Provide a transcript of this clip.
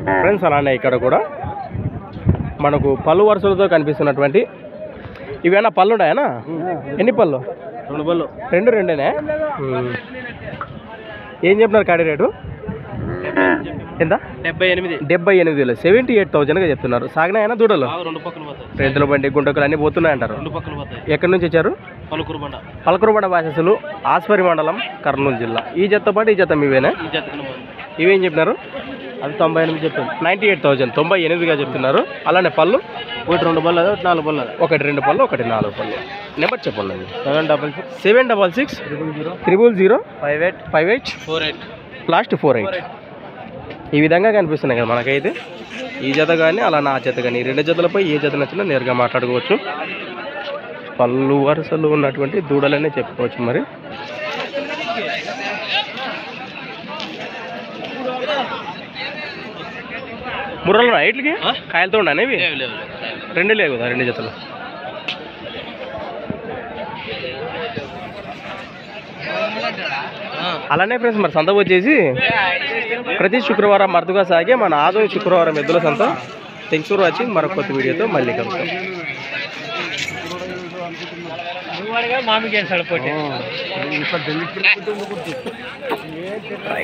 Friends అలానే ఇక్కడ కూడా మనకు పళ్ళు వరుసలతో కనిపిస్తున్నటువంటి ఇవేనా పళ్ళు ఉన్నాయనా ఎన్ని పళ్ళు రెండు బళ్ళు రెండు రెండేనే ఉమ్. ఏం చెప్పినారు కాడి రేటు ఎంత డెబ్బై ఎనిమిది డెబ్బై ఎనిమిది వేలు సెవెంటీ ఎయిట్ థౌజండ్గా చెప్తున్నారు సాగినాయనా దూడలు రెండు పక్కన పోతాయి రైతుల బండి గుంటకులు అన్నీ పోతున్నాయంటారు రెండు పక్కన పోతాయి ఎక్కడి నుంచి వచ్చారు పలుకురు బండ పలకరుబండ భాషసులు ఆస్పరి మండలం కర్నూలు జిల్లా ఈ జత పాటు ఈ జత మీవేనా ఈ జతకన ఇవేం చెప్పినారు అది తొంభై ఎనిమిది చెప్తాను నైంటీ ఎయిట్ థౌజండ్ తొంభై ఎనిమిదిగా చెప్తున్నారు అలానే పళ్ళు ఒకటి రెండు బళ్ళు ఒకటి నాలుగు బళ్ళు ఒకటి రెండు పళ్ళు ఒకటి నాలుగు పళ్ళు నెంబర్ చెప్పండి seven double six seven double six triple zero triple zero five eight five eight four eight last four eight ఈ విధంగా కనిపిస్తున్నాయి కదా మనకైతే ఈ జత కానీ అలా నా జత కానీ ఈ రెండు జతలపై ఏ జత నచ్చినా నేరుగా మాట్లాడుకోవచ్చు పళ్ళు వరుసలు ఉన్నటువంటి దూడలనే చెప్పుకోవచ్చు మరి ముర్రలు ఇట్లకి ఆ? కాయలతో ఉన్నాయి ఇవి లేవు లేవు రెండు లేవు కదా రెండు జతలు అలానే ఫ్రెండ్స్ మరి సంత వచ్చేసి ప్రతి శుక్రవారం మరుదుగా సాగే మన ఆదోని శుక్రవారం ఎద్దుల సంత థ్యాంక్స్ ఫర్ వాచింగ్ మరొక కొత్త వీడియోతో మళ్ళీ కలుగుతాం మామికి పోటీ